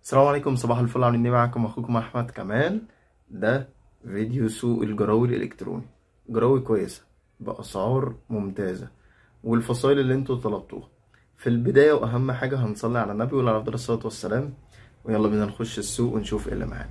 السلام عليكم صباح الفل عاملين ايه معاكم اخوكم احمد كمال ده فيديو سوق الجراوي الالكتروني جراوي كويسه باسعار ممتازه والفصائل اللي انتوا طلبتوها في البدايه واهم حاجه هنصلي على النبي وعلى افضل الصلاه والسلام ويلا بينا نخش السوق ونشوف ايه اللي معانا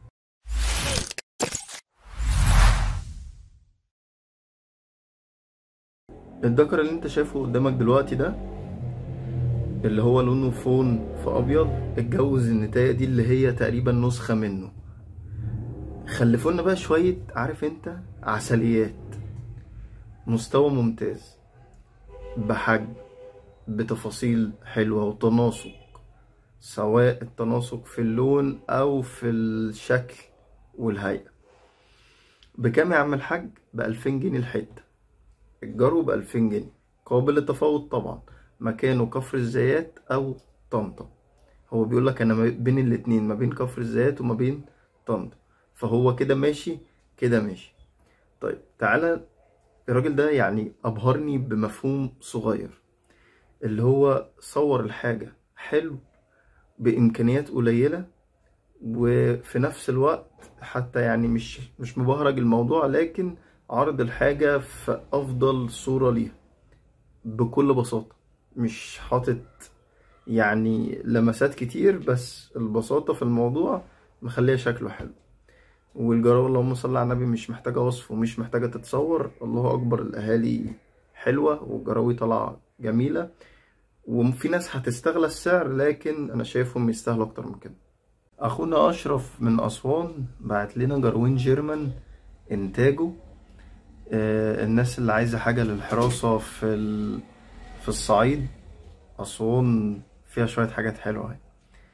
الدكر اللي انت شايفه قدامك دلوقتي ده اللي هو لونه فون في ابيض اتجوز النتاية دي اللي هي تقريبا نسخة منه خلفولنا بقى شوية عارف انت عسليات مستوى ممتاز بحجم بتفاصيل حلوة وتناسق سواء التناسق في اللون او في الشكل والهيئة بكام يا عم الحاج بألفين جنيه الحتة الجرو بألفين جنيه قابل للتفاوض طبعا مكانه كفر الزيات او طنطا هو بيقول لك انا بين الاتنين ما بين كفر الزيات وما بين طنطا فهو كده ماشي كده ماشي طيب تعالى الراجل ده يعني ابهرني بمفهوم صغير اللي هو صور الحاجة حلو بامكانيات قليلة وفي نفس الوقت حتى يعني مش مش مبهرج الموضوع لكن عرض الحاجة في افضل صورة ليها بكل بساطة مش حاطط يعني لمسات كتير بس البساطة في الموضوع مخليه شكله حلو والجراوة اللهم صل على النبي مش محتاجة وصف ومش محتاجة تتصور الله أكبر الأهالي حلوة والجراوي طالعة جميلة وفي ناس هتستغلى السعر لكن أنا شايفهم يستاهلوا أكتر من كده أخونا أشرف من أسوان بعت لنا جروين جيرمان إنتاجه آه الناس اللي عايزة حاجة للحراسة في ال... في الصعيد أسوان فيها شوية حاجات حلوة اهي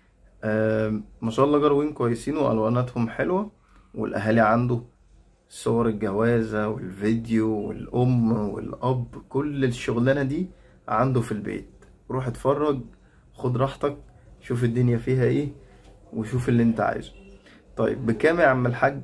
آه ما شاء الله جروين كويسين وألواناتهم حلوة والأهالي عنده صور الجوازة والفيديو والأم والأب كل الشغلانة دي عنده في البيت روح اتفرج خد راحتك شوف الدنيا فيها ايه وشوف اللي انت عايزه طيب بكام يا عم الحاج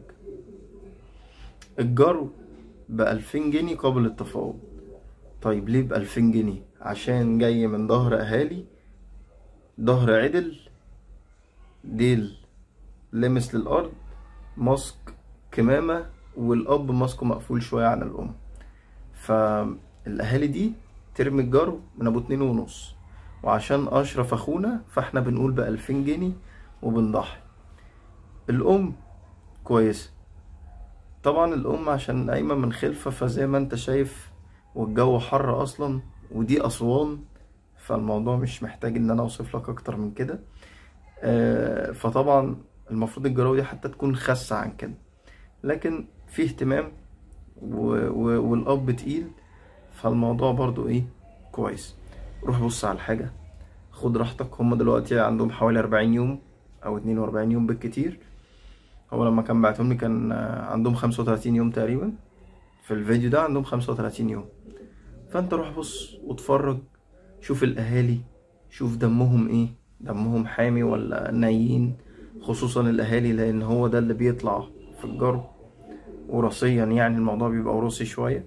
الجرو بألفين جنيه قابل للتفاوض طيب ليه بألفين جنيه عشان جاي من ظهر أهالي ظهر عدل ديل لمس للأرض ماسك كمامة والأب ماسكه مقفول شوية عن الأم فالأهالي دي ترمي الجرو من أبو اتنين ونص وعشان أشرف أخونا فاحنا بنقول بألفين جنيه وبنضحي الأم كويسة طبعا الأم عشان قايمة من خلفة فزي ما انت شايف والجو حر اصلا ودي اسوان فالموضوع مش محتاج ان انا اوصف لك اكتر من كده آه فطبعا المفروض الجراوي دي حتى تكون خاسة عن كده لكن في اهتمام و... و... والاب تقيل فالموضوع برضو ايه كويس روح بص على الحاجة خد راحتك هما دلوقتي عندهم حوالي أربعين يوم او اتنين وأربعين يوم بالكتير هو لما كان بعتهم لي كان عندهم خمسة وتلاتين يوم تقريبا في الفيديو ده عندهم خمسة وتلاتين يوم فانت روح بص واتفرج شوف الاهالي شوف دمهم ايه دمهم حامي ولا نايين خصوصا الاهالي لان هو ده اللي بيطلع في الجرو وراثيا يعني الموضوع بيبقى وراثي شويه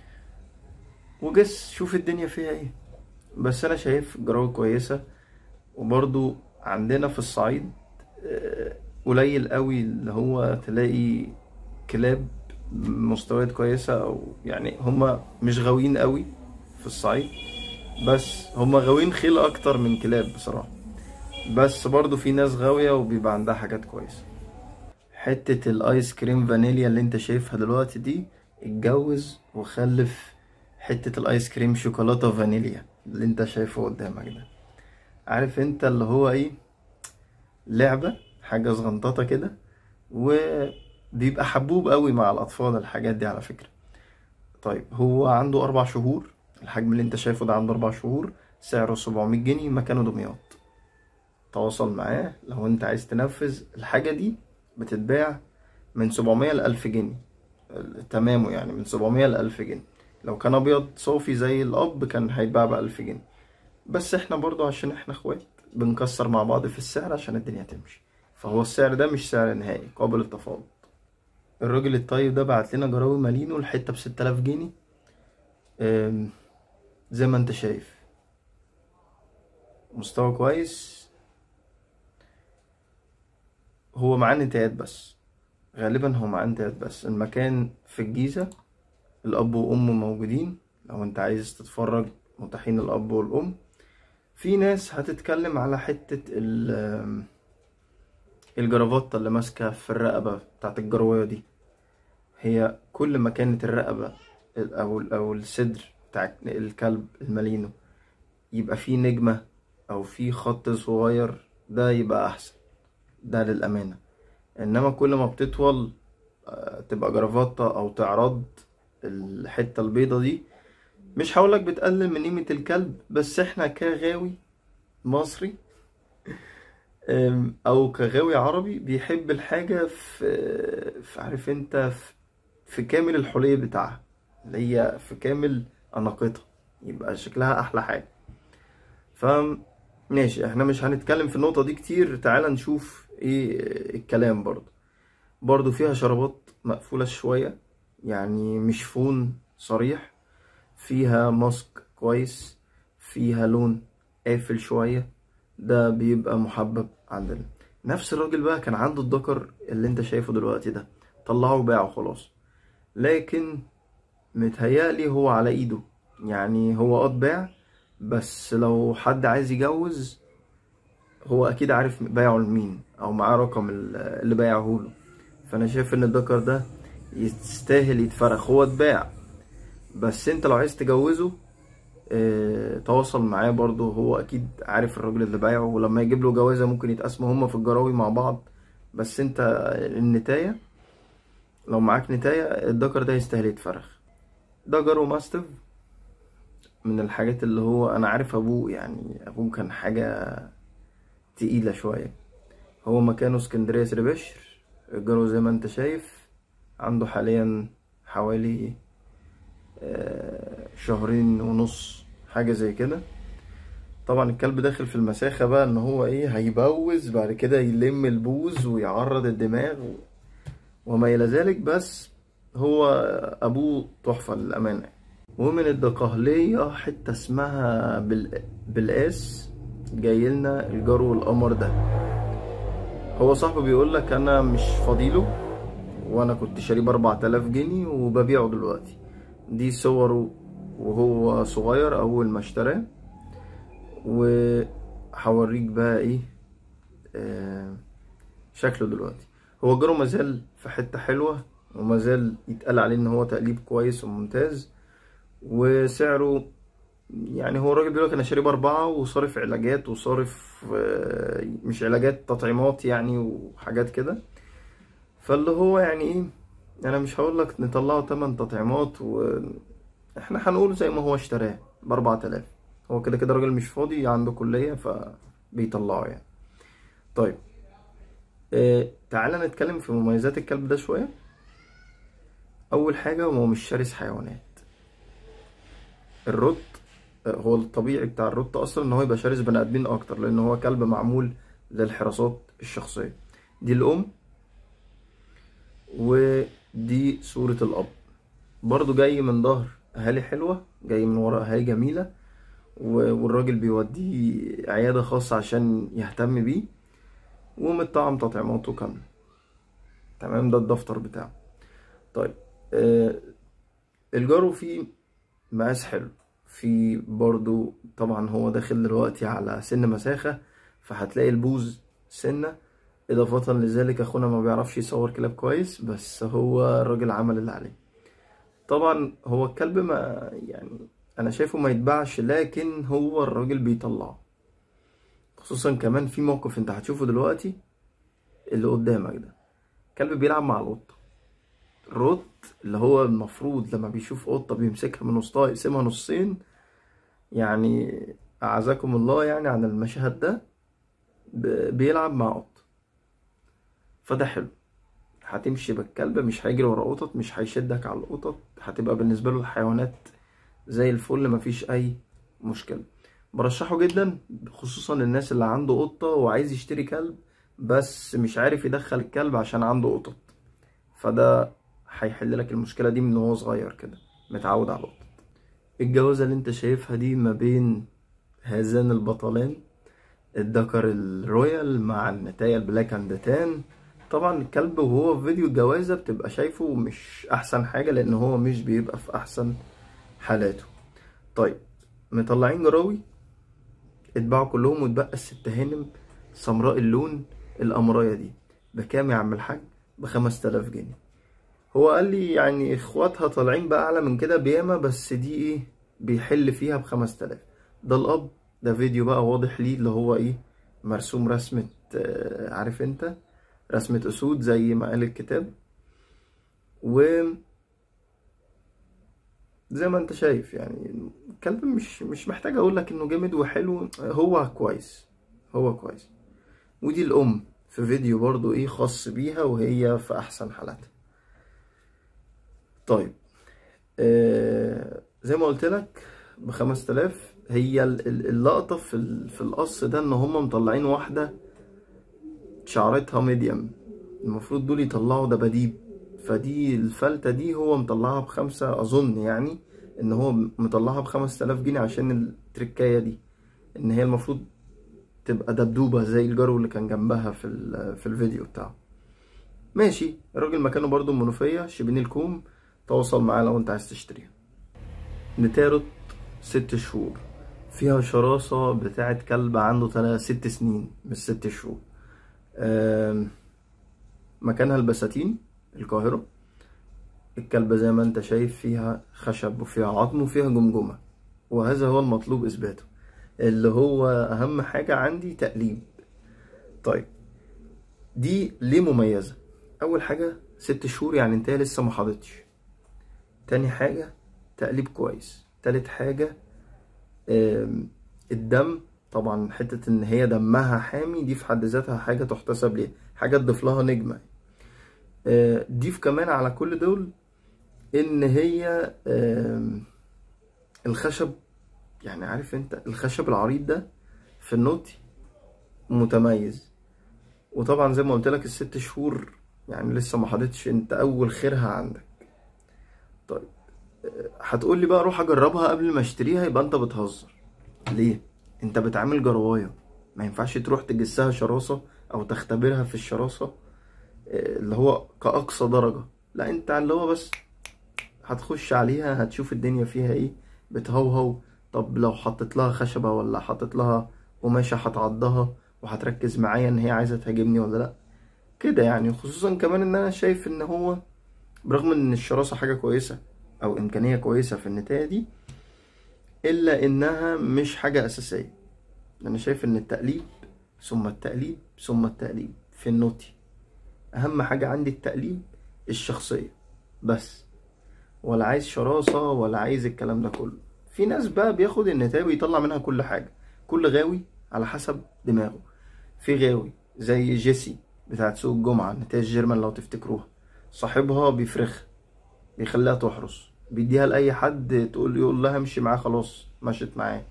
وجس شوف الدنيا فيها ايه بس انا شايف الجراوي كويسه وبرضو عندنا في الصعيد قليل قوي اللي هو تلاقي كلاب مستويات كويسة أو يعني هما مش غاويين قوي في الصعيد بس هما غاويين خيل أكتر من كلاب بصراحة بس برضو في ناس غاوية وبيبقى عندها حاجات كويسة حتة الآيس كريم فانيليا اللي انت شايفها دلوقتي دي اتجوز وخلف حتة الآيس كريم شوكولاتة فانيليا اللي انت شايفه قدامك ده عارف انت اللي هو ايه لعبة حاجة صغنططة كده و بيبقى حبوب قوي مع الاطفال الحاجات دي على فكره طيب هو عنده اربع شهور الحجم اللي انت شايفه ده عنده اربع شهور سعره 700 جنيه مكانه دمياط تواصل معاه لو انت عايز تنفذ الحاجه دي بتتباع من 700 ل 1000 جنيه تمامه يعني من 700 ل 1000 جنيه لو كان ابيض صافي زي الاب كان هيتباع ب 1000 جنيه بس احنا برضو عشان احنا اخوات بنكسر مع بعض في السعر عشان الدنيا تمشي فهو السعر ده مش سعر نهائي قابل للتفاوض الراجل الطيب ده بعت لنا جراوي مالينو الحته بستة آلاف جنيه زي ما انت شايف مستوى كويس هو معاه نتايات بس غالبا هو معاه نتايات بس المكان في الجيزة الأب وأمه موجودين لو أنت عايز تتفرج متاحين الأب والأم في ناس هتتكلم على حتة ال الجرافطة اللي ماسكة في الرقبة بتاعت الجروية دي هي كل ما كانت الرقبة أو أو الصدر بتاع الكلب المالينو يبقى فيه نجمة أو فيه خط صغير ده يبقى أحسن ده للأمانة إنما كل ما بتطول آه، تبقى جرافطة أو تعرض الحتة البيضة دي مش هقولك بتقلل من قيمة الكلب بس احنا كغاوي مصري أم، او كغاوي عربي بيحب الحاجة في في عارف انت في, في كامل الحلية بتاعها اللي هي في كامل اناقتها يبقى شكلها احلى حاجة ف ماشي احنا مش هنتكلم في النقطة دي كتير تعال نشوف ايه الكلام برضو برضو فيها شرابات مقفولة شوية يعني مش فون صريح فيها ماسك كويس فيها لون قافل شوية ده بيبقى محبب عندنا نفس الراجل بقى كان عنده الدكر اللي انت شايفه دلوقتي ده طلعه وباعه خلاص لكن متهيألي هو على ايده يعني هو اه اتباع بس لو حد عايز يجوز هو اكيد عارف بايعه لمين او معاه رقم ال- اللي بايعه له فانا شايف ان الدكر ده يستاهل يتفرخ هو اتباع بس انت لو عايز تجوزه اه تواصل معاه برضه هو اكيد عارف الراجل اللي بايعه ولما يجيب له جوازة ممكن يتقاسموا هما في الجراوي مع بعض بس انت النتاية لو معاك نتاية الدكر ده يستاهل يتفرخ ده جارو ماستف من الحاجات اللي هو انا عارف ابوه يعني ابوه كان حاجة تقيلة شوية هو مكانه اسكندرية سري بشر الجارو زي ما انت شايف عنده حاليا حوالي آه، شهرين ونص حاجة زي كده طبعا الكلب داخل في المساخة بقى ان هو ايه هيبوز بعد كده يلم البوز ويعرض الدماغ و... وما الى ذلك بس هو ابوه تحفة للامانة ومن الدقهلية حتة اسمها بال... بالقاس جايلنا الجرو القمر ده هو صاحبه بيقول لك انا مش فاضيله وانا كنت شاريه باربعة آلاف جنيه وببيعه دلوقتي دي صوره وهو صغير اول ما اشتراه وهوريك بقى ايه آه شكله دلوقتي هو جرو مازال في حتة حلوة ومازال يتقال عليه ان هو تقليب كويس وممتاز وسعره يعني هو الراجل بيقول لك انا شاريه باربعة وصارف علاجات وصارف آه، مش علاجات تطعيمات يعني وحاجات كده فاللي هو يعني ايه انا مش هقول لك نطلعه تمن تطعيمات واحنا هنقول زي ما هو اشتراه باربعة آلاف هو كده كده راجل مش فاضي عنده كلية فبيطلعه يعني طيب اه تعالى نتكلم في مميزات الكلب ده شوية أول حاجة هو مش شرس حيوانات الرد آه، هو الطبيعي بتاع الرد أصلا إن هو يبقى شرس بني آدمين أكتر لأن هو كلب معمول للحراسات الشخصية دي الأم ودي صورة الأب برضو جاي من ظهر أهالي حلوة جاي من ورا أهالي جميلة و- والراجل بيوديه عيادة خاصة عشان يهتم بيه ومطعم تطعيماته كاملة تمام ده الدفتر بتاعه طيب آه الجارو فيه مقاس حلو في برضو طبعا هو داخل دلوقتي على سن مساخة فهتلاقي البوز سنة إضافة لذلك أخونا ما بيعرفش يصور كلاب كويس بس هو الراجل عمل اللي عليه طبعا هو الكلب ما يعني أنا شايفه ما يتباعش لكن هو الراجل بيطلعه خصوصا كمان في موقف انت هتشوفه دلوقتي اللي قدامك ده كلب بيلعب مع القطة الروت اللي هو المفروض لما بيشوف قطة بيمسكها من وسطها يقسمها نصين يعني أعزكم الله يعني عن المشهد ده ب- بيلعب مع قطة فده حلو هتمشي بالكلب مش هيجري ورا قطط مش هيشدك على القطط هتبقى بالنسبة له الحيوانات زي الفل مفيش أي مشكلة برشحه جدا خصوصا للناس اللي عنده قطة وعايز يشتري كلب بس مش عارف يدخل الكلب عشان عنده قطط فده هيحل لك المشكلة دي من وهو صغير كده متعود على القطط الجوازة اللي انت شايفها دي ما بين هذان البطلان الدكر الرويال مع النتاية البلاك اند تان طبعا الكلب وهو في فيديو الجوازة بتبقى شايفه مش احسن حاجة لان هو مش بيبقى في احسن حالاته طيب مطلعين جراوي اتباعوا كلهم واتبقى الست هانم سمراء اللون القمراية دي بكام يا عم الحاج بخمس تلاف جنيه هو قال لي يعني اخواتها طالعين بقى اعلى من كده بياما بس دي ايه بيحل فيها بخمس تلاف ده الاب ده فيديو بقى واضح ليه اللي هو ايه مرسوم رسمة آه، عارف انت رسمة اسود زي ما قال الكتاب و زي ما انت شايف يعني الكلب مش مش محتاج اقول لك انه جامد وحلو هو كويس هو كويس ودي الام في فيديو برضو ايه خاص بيها وهي في احسن حالاتها طيب آه زي ما قلت لك بخمس تلاف هي ال- ال- اللقطة في ال- في القص ده ان هم مطلعين واحدة شعرتها ميديم المفروض دول يطلعوا دباديب فدي الفلتة دي هو مطلعها بخمسة أظن يعني إن هو مطلعها بخمس تلاف جنيه عشان التركاية دي إن هي المفروض تبقى دبدوبة زي الجرو اللي كان جنبها في, ال- في الفيديو بتاعه ماشي الراجل مكانه برضو المنوفية شبين الكوم تواصل معاه لو انت عايز تشتريها نتاروت ست شهور فيها شراسة بتاعت كلب عنده تلات ست سنين مش ست شهور آم، مكانها البساتين القاهرة الكلبة زي ما انت شايف فيها خشب وفيها عظم وفيها جمجمة وهذا هو المطلوب إثباته اللي هو أهم حاجة عندي تقليب طيب دي ليه مميزة أول حاجة ست شهور يعني انت لسه ما حاضتش تاني حاجة تقليب كويس تالت حاجة آم، الدم طبعا حتة ان هي دمها حامي دي في حد ذاتها حاجة تحتسب ليها حاجة تضيف لها نجمة آه، ضيف كمان على كل دول ان هي آم، الخشب يعني عارف انت الخشب العريض ده في النوتي متميز وطبعا زي ما قلت لك الست شهور يعني لسه ما حضرتش انت اول خيرها عندك طيب آه، هتقول لي بقى روح اجربها قبل ما اشتريها يبقى انت بتهزر ليه انت بتعامل جروايه ما ينفعش تروح تجسها شراسة او تختبرها في الشراسة آه، اللي هو كأقصى درجة لا انت اللي هو بس هتخش عليها هتشوف الدنيا فيها ايه بتهوهو طب لو حطيت لها خشبة ولا حطيت لها قماشة هتعضها وهتركز معايا ان هي عايزة تهاجمني ولا لا كده يعني خصوصا كمان ان انا شايف ان هو برغم ان الشراسة حاجة كويسة او امكانية كويسة في النتاية دي الا انها مش حاجة اساسية انا شايف ان التقليب ثم التقليب ثم التقليب في النوتي اهم حاجة عندي التقليب الشخصية بس ولا عايز شراسة ولا عايز الكلام ده كله في ناس بقى بياخد النتاية ويطلع منها كل حاجة كل غاوي على حسب دماغه في غاوي زي جيسي بتاعت سوق الجمعة نتاية الجيرمان لو تفتكروها صاحبها بيفرخ بيخليها تحرس بيديها لأي حد تقول يقول لها امشي معاه خلاص مشيت معاه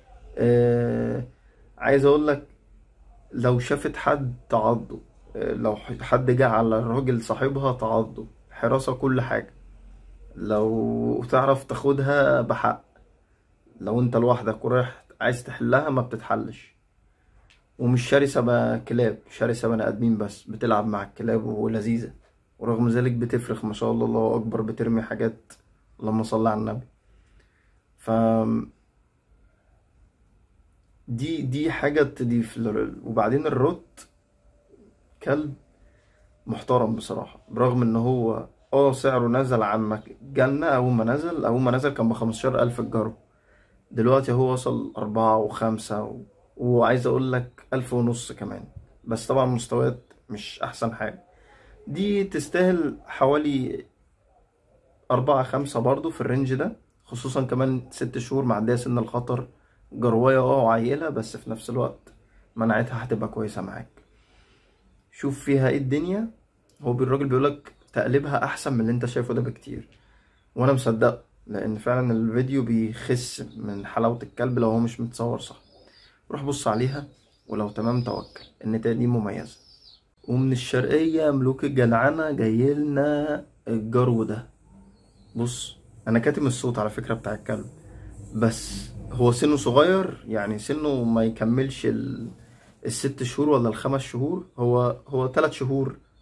آه عايز اقول لك لو شافت حد تعضه آه، لو حد جه على الراجل صاحبها تعضه حراسة كل حاجة لو تعرف تاخدها بحق لو انت لوحدك ورايح عايز تحلها ما بتتحلش ومش شرسة بقى كلاب شرسة بني آدمين بس بتلعب مع الكلاب ولذيذة ورغم ذلك بتفرخ ما شاء الله الله أكبر بترمي حاجات اللهم صل على النبي ف دي دي حاجة تضيف لل- وبعدين الروت كلب محترم بصراحة برغم ان هو اه سعره نزل عن ما جالنا اول ما نزل اول ما نزل كان بخمستاشر الف الجرو دلوقتي هو وصل اربعة وخمسة و... وعايز اقول لك الف ونص كمان بس طبعا مستويات مش احسن حاجة دي تستاهل حوالي أربعة خمسة برضو في الرينج ده خصوصا كمان ست شهور معدية سن الخطر جرواية اه وعيلة بس في نفس الوقت مناعتها هتبقى كويسة معاك شوف فيها ايه الدنيا هو الراجل بيقولك تقلبها احسن من اللي انت شايفه ده بكتير وانا مصدق لان فعلا الفيديو بيخس من حلاوة الكلب لو هو مش متصور صح روح بص عليها ولو تمام توكل النتاية دي مميزة ومن الشرقية ملوك الجدعنة جايلنا الجرو ده بص انا كاتم الصوت على فكرة بتاع الكلب بس هو سنه صغير يعني سنه ما يكملش ال... الست شهور ولا الخمس شهور هو هو تلات شهور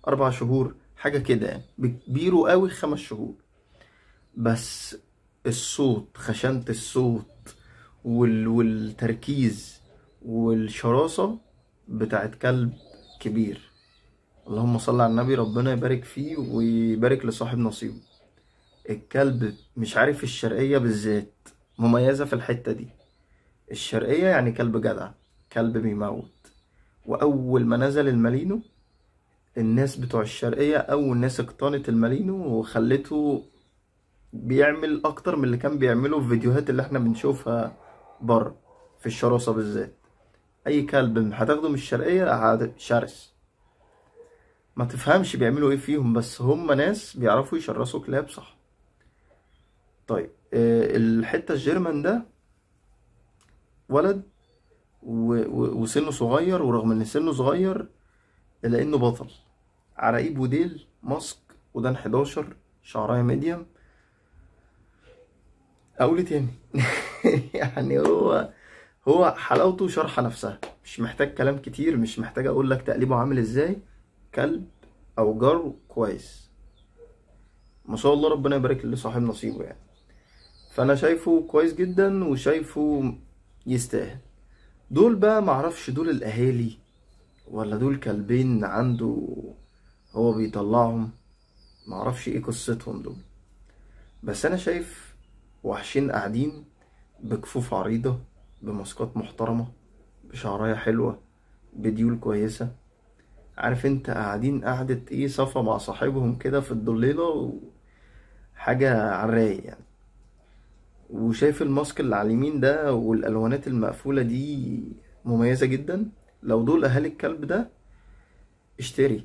اربع شهور حاجة كده يعني بكبيره قوي خمس شهور بس الصوت خشنة الصوت وال... والتركيز والشراسة بتاعت كلب كبير اللهم صل على النبي ربنا يبارك فيه ويبارك لصاحب نصيبه الكلب مش عارف الشرقية بالذات مميزة في الحتة دي الشرقية يعني كلب جدع كلب بيموت وأول ما نزل المالينو الناس بتوع الشرقية أول ناس اقتنت المالينو وخلته بيعمل أكتر من اللي كان بيعمله في فيديوهات اللي احنا بنشوفها بره في الشراسة بالذات أي كلب هتاخده من الشرقية هت- شرس ما تفهمش بيعملوا ايه فيهم بس هم ناس بيعرفوا يشرسوا كلاب صح طيب آه، الحتة الجيرمان ده ولد و... و... وسنه صغير ورغم ان سنه صغير الا انه بطل عراقيب وديل ماسك ودان 11 شعرايه ميديم اقول إيه تاني يعني هو هو حلاوته شرحة نفسها مش محتاج كلام كتير مش محتاج اقول لك تقليبه عامل ازاي كلب او جرو كويس ما شاء الله ربنا يبارك لصاحب نصيبه يعني فانا شايفه كويس جدا وشايفه يستاهل دول بقى معرفش دول الاهالي ولا دول كلبين عنده هو بيطلعهم معرفش ايه قصتهم دول بس انا شايف وحشين قاعدين بكفوف عريضة بماسكات محترمة بشعراية حلوة بديول كويسة عارف انت قاعدين قعدة ايه صفا مع صاحبهم كده في الضليلة وحاجة على الرايق يعني وشايف الماسك اللي على اليمين ده والالوانات المقفولة دي مميزة جدا لو دول اهالي الكلب ده اشتري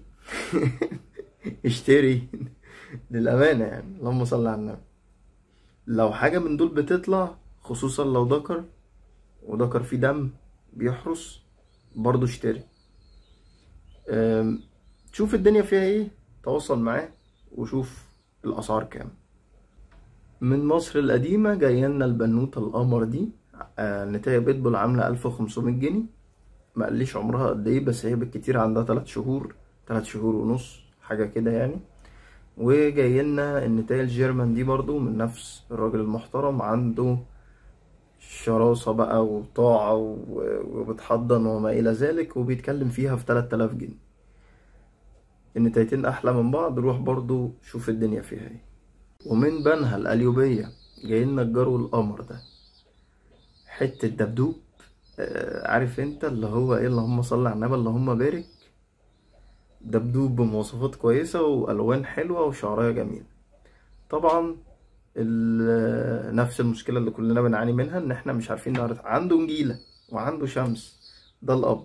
اشتري للأمانة يعني اللهم صل على النبي لو حاجة من دول بتطلع خصوصا لو ذكر وذكر فيه دم بيحرس برضو اشتري أم، شوف الدنيا فيها ايه تواصل معاه وشوف الأسعار كام من مصر القديمة جاية لنا البنوتة القمر دي آه، نتاية بيتبول عاملة ألف وخمسمية جنيه ما قاليش عمرها قد ايه بس هي بالكتير عندها تلات شهور تلات شهور ونص حاجة كده يعني وجاي لنا النتاية الجيرمان دي برضو من نفس الراجل المحترم عنده شراسة بقى وطاعة و- وبتحضن وما إلى ذلك وبيتكلم فيها في 3000 جنيه النتايتين أحلى من بعض روح برضو شوف الدنيا فيها ايه ومن بنها القليوبية جاي لنا الجرو القمر ده حتة دبدوب آه، عارف انت اللي هو ايه اللهم صل على النبي اللهم بارك دبدوب بمواصفات كويسة وألوان حلوة وشعرية جميلة طبعا ال- نفس المشكلة اللي كلنا بنعاني منها إن إحنا مش عارفين نعرف عنده نجيلة وعنده شمس ده الأب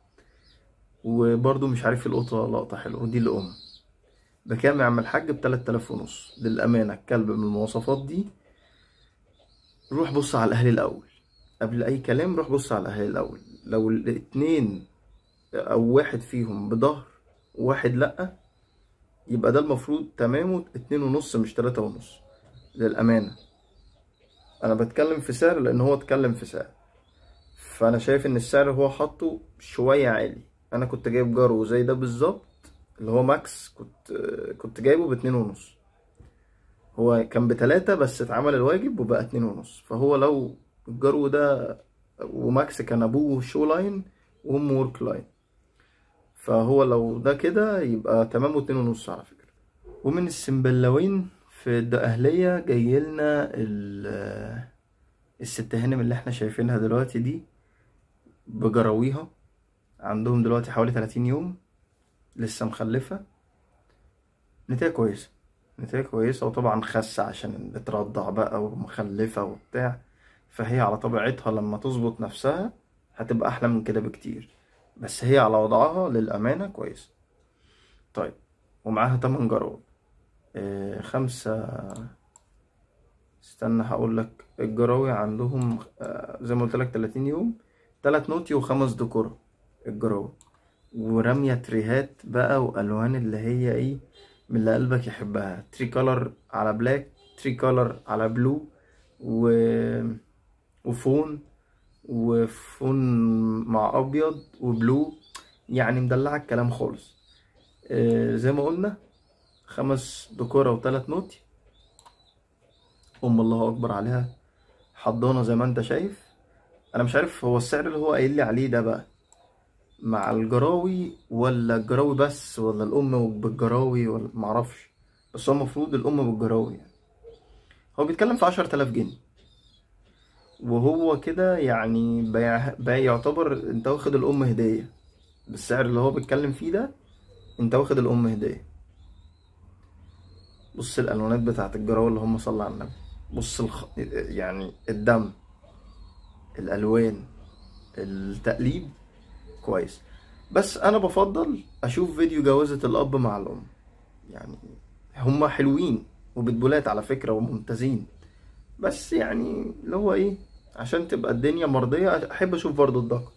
وبرضه مش عارف القطة لقطة حلوة ودي الأم بكام يا عم الحاج بتلات آلاف ونص للأمانة الكلب من المواصفات دي روح بص على الأهلي الأول قبل أي كلام روح بص على الأهلي الأول لو الاتنين أو واحد فيهم بظهر وواحد لأ يبقى ده المفروض تمامه اتنين ونص مش تلاتة ونص للأمانة أنا بتكلم في سعر لأن هو اتكلم في سعر فأنا شايف إن السعر هو حاطه شوية عالي أنا كنت جايب جارو زي ده بالظبط اللي هو ماكس كنت كنت جايبه باتنين ونص هو كان بتلاتة بس اتعمل الواجب وبقى اتنين ونص فهو لو الجرو ده وماكس كان أبوه شو لاين وأمه ورك لاين فهو لو ده كده يبقى تمامه اتنين ونص على فكرة ومن السنبلاوين في الدقهلية جايلنا ال- الست هانم اللي احنا شايفينها دلوقتي دي بجراويها عندهم دلوقتي حوالي 30 يوم لسه مخلفة نتاية كويسة نتاية كويسة وطبعا خاسة عشان بترضع بقى ومخلفة وبتاع فهي على طبيعتها لما تظبط نفسها هتبقى أحلى من كده بكتير بس هي على وضعها للأمانة كويسة طيب ومعاها تمن جراد آه، خمسة استنى هقولك الجراوي عندهم آه، زي ما قلت لك 30 يوم تلات نوتي وخمس دكورة الجراوي ورمية تريهات بقى وألوان اللي هي ايه من اللي قلبك يحبها تري كولر على بلاك تري كولر على بلو و... وفون وفون مع أبيض وبلو يعني مدلعة الكلام خالص آه، زي ما قلنا خمس دكورة وتلات نوتي ام الله اكبر عليها حضانة زي ما انت شايف انا مش عارف هو السعر اللي هو قايل لي عليه ده بقى مع الجراوي ولا الجراوي بس ولا الام بالجراوي ولا معرفش بس هو المفروض الام بالجراوي يعني هو بيتكلم في عشرة آلاف جنيه وهو كده يعني بقى بقى يعتبر انت واخد الام هدية بالسعر اللي هو بيتكلم فيه ده انت واخد الام هدية بص الالوانات بتاعت الجراوي اللي هم صلى على النبي بص الخ... يعني الدم الالوان التقليد كويس بس انا بفضل اشوف فيديو جوازة الاب مع الام يعني هما حلوين وبتبولات على فكرة وممتازين بس يعني اللي هو ايه عشان تبقى الدنيا مرضية احب اشوف برضو الدكر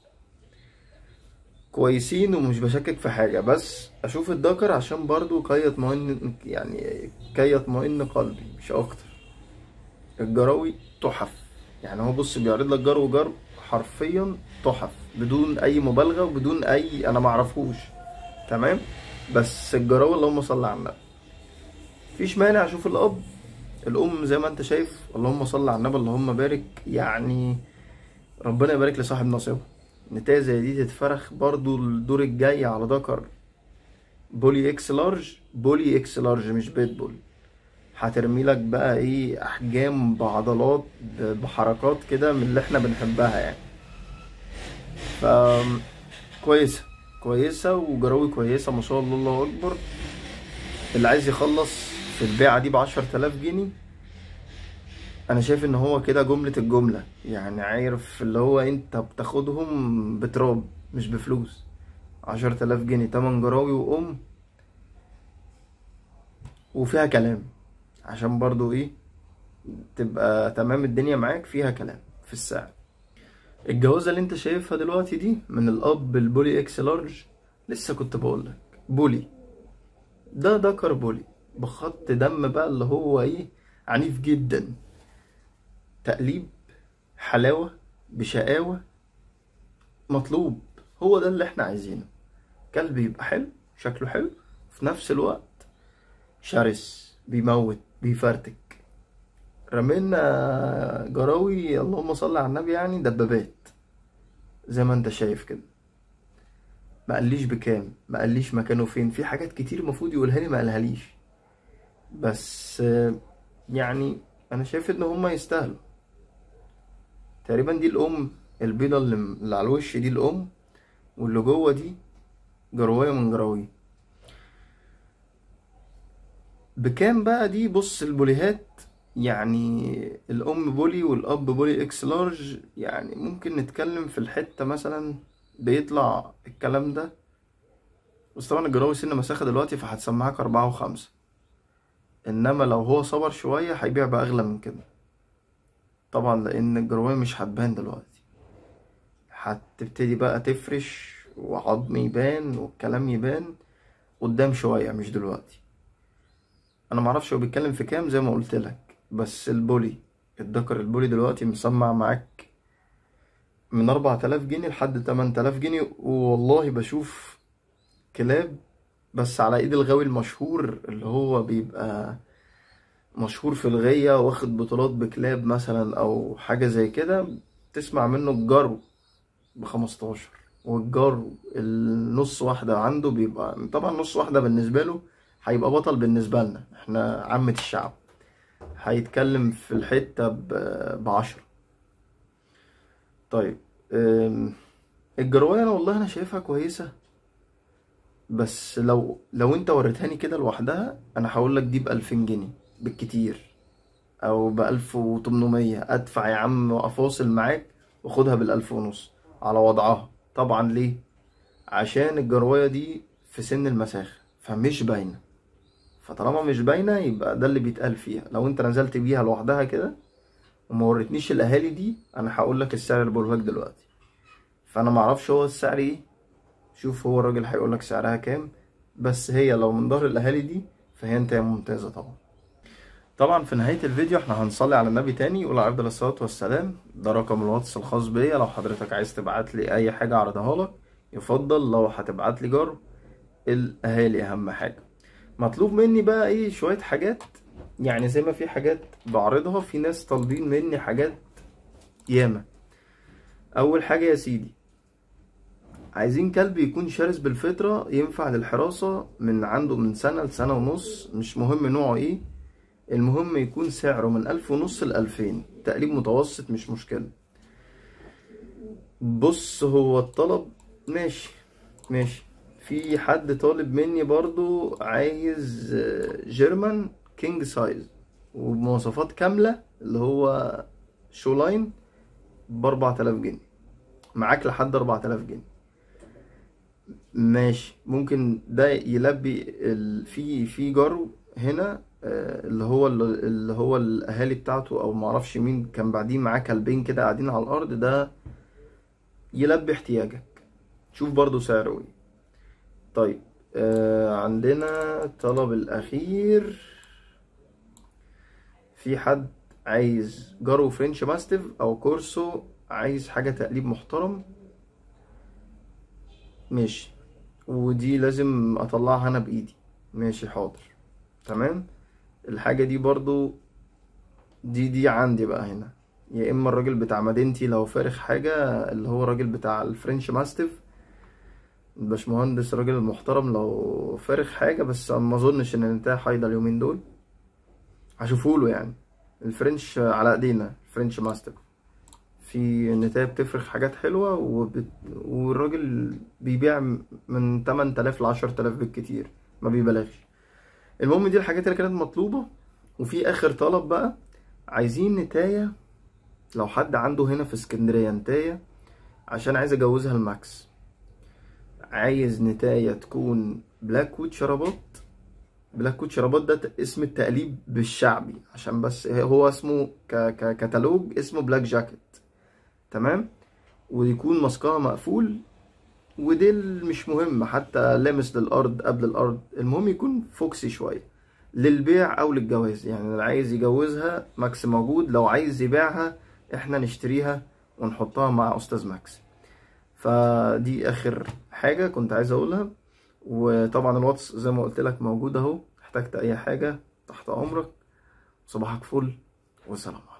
كويسين ومش بشكك في حاجة بس اشوف الدكر عشان برضو كي يطمئن يعني كي يطمئن قلبي مش اكتر الجراوي تحف يعني هو بص بيعرض لك جرو جرو حرفيا تحف بدون اي مبالغه وبدون اي انا معرفوش تمام بس الجراوي اللهم صل على النبي مفيش مانع اشوف الاب الام زي ما انت شايف اللهم صل على النبي اللهم بارك يعني ربنا يبارك لصاحب نصيبه نتاية زي دي تتفرخ برضو الدور الجاي على ذكر بولي اكس لارج بولي اكس لارج مش بيت بول هترمي لك بقى ايه احجام بعضلات بحركات كده من اللي احنا بنحبها يعني ف كويسه كويسه وجراوي كويسه ما شاء الله الله اكبر اللي عايز يخلص في البيعه دي بعشرة آلاف جنيه انا شايف ان هو كده جملة الجملة يعني عارف اللي هو انت بتاخدهم بتراب مش بفلوس عشرة آلاف جنيه تمن جراوي وام وفيها كلام عشان برضو ايه تبقى تمام الدنيا معاك فيها كلام في السعر الجوازة اللي انت شايفها دلوقتي دي من الاب البولي اكس لارج لسه كنت بقولك بولي ده دكر بولي بخط دم بقى اللي هو ايه عنيف جدا تقليب حلاوة بشقاوة مطلوب هو ده اللي احنا عايزينه كلب يبقى حلو شكله حلو في نفس الوقت شرس بيموت بيفرتك رمينا جراوي اللهم صل على النبي يعني دبابات زي ما انت شايف كده ما قاليش بكام ما قاليش مكانه فين في حاجات كتير المفروض يقولها لي ما قالهاليش بس يعني انا شايف ان هما يستاهلوا تقريبا دي الام البيضة اللي على الوش دي الام واللي جوه دي جرواية من جراوي بكام بقى دي بص البوليهات يعني الام بولي والاب بولي اكس لارج يعني ممكن نتكلم في الحتة مثلا بيطلع الكلام ده بس طبعا الجراوي سن مساخة دلوقتي فهتسمعك أربعة وخمسة إنما لو هو صبر شوية هيبيع بأغلى من كده طبعا لأن الجراوي مش هتبان دلوقتي هتبتدي بقى تفرش وعظم يبان والكلام يبان قدام شوية مش دلوقتي أنا معرفش هو بيتكلم في كام زي ما قلت لك بس البولي الدكر البولي دلوقتي مسمع معاك من أربعة آلاف جنيه لحد تمن آلاف جنيه والله بشوف كلاب بس على ايد الغاوي المشهور اللي هو بيبقى مشهور في الغية واخد بطولات بكلاب مثلا او حاجة زي كده تسمع منه الجرو بخمستاشر والجرو النص واحدة عنده بيبقى طبعا نص واحدة بالنسبة له هيبقى بطل بالنسبة لنا احنا عامة الشعب هيتكلم في الحتة بعشرة طيب الجرواية انا والله انا شايفها كويسة بس لو لو انت وريتهاني كده لوحدها انا هقول لك دي بألفين جنيه بالكتير او بألف وتمنمية ادفع يا عم افاصل معاك واخدها بالألف ونص على وضعها طبعا ليه عشان الجرواية دي في سن المساخة فمش باينة فطالما مش باينة يبقى ده اللي بيتقال فيها لو انت نزلت بيها لوحدها كده وما وريتنيش الاهالي دي انا هقول لك السعر اللي بقوله لك دلوقتي فانا معرفش هو السعر ايه شوف هو الراجل هيقول لك سعرها كام بس هي لو من ظهر الاهالي دي فهي انت ممتازه طبعا طبعا في نهايه الفيديو احنا هنصلي على النبي تاني وعلى افضل الصلاه والسلام ده رقم الواتس الخاص بيا لو حضرتك عايز تبعت لي اي حاجه اعرضها لك يفضل لو هتبعت لي جار الاهالي اهم حاجه مطلوب مني بقى ايه شويه حاجات يعني زي ما في حاجات بعرضها في ناس طالبين مني حاجات ياما اول حاجه يا سيدي عايزين كلب يكون شرس بالفطرة ينفع للحراسة من عنده من سنة لسنة ونص مش مهم نوعه ايه المهم يكون سعره من ألف ونص لألفين تقليب متوسط مش مشكلة بص هو الطلب ماشي ماشي في حد طالب مني برضو عايز جيرمان كينج سايز وبمواصفات كاملة اللي هو شو لاين بأربعة آلاف جنيه معاك لحد أربعة آلاف جنيه ماشي ممكن ده يلبي ال... في في جرو هنا آه، اللي هو اللي هو الاهالي بتاعته او معرفش مين كان بعدين معاه كلبين كده قاعدين على الارض ده يلبي احتياجك شوف برضو سعره ايه طيب آه عندنا الطلب الاخير في حد عايز جرو فرنش ماستيف او كورسو عايز حاجه تقليب محترم ماشي ودي لازم اطلعها انا بايدي ماشي حاضر تمام الحاجة دي برضو دي دي عندي بقى هنا يا اما الراجل بتاع مدينتي لو فارخ حاجة اللي هو الراجل بتاع الفرنش ماستيف الباشمهندس الراجل المحترم لو فارخ حاجة بس ما اظنش ان النتاية حايضة اليومين دول هشوفوله يعني الفرنش على ايدينا الفرنش ماستيف في نتاية بتفرخ حاجات حلوة وبت... والراجل بيبيع من 8000 ل 10000 بالكتير ما بيبالغش المهم دي الحاجات اللي كانت مطلوبة وفي آخر طلب بقى عايزين نتاية لو حد عنده هنا في اسكندرية نتاية عشان عايز أجوزها الماكس عايز نتاية تكون بلاك وود شرابات بلاك وود شرابات ده اسم التقليب بالشعبي عشان بس هو اسمه ك... ككتالوج اسمه بلاك جاكيت تمام ويكون مسقها مقفول وديل مش مهم حتى لامس للارض قبل الارض المهم يكون فوكسي شويه للبيع او للجواز يعني اللي عايز يجوزها ماكس موجود لو عايز يبيعها احنا نشتريها ونحطها مع استاذ ماكس فدي اخر حاجه كنت عايز اقولها وطبعا الواتس زي ما قلت لك موجود اهو احتجت اي حاجه تحت امرك صباحك فل وسلام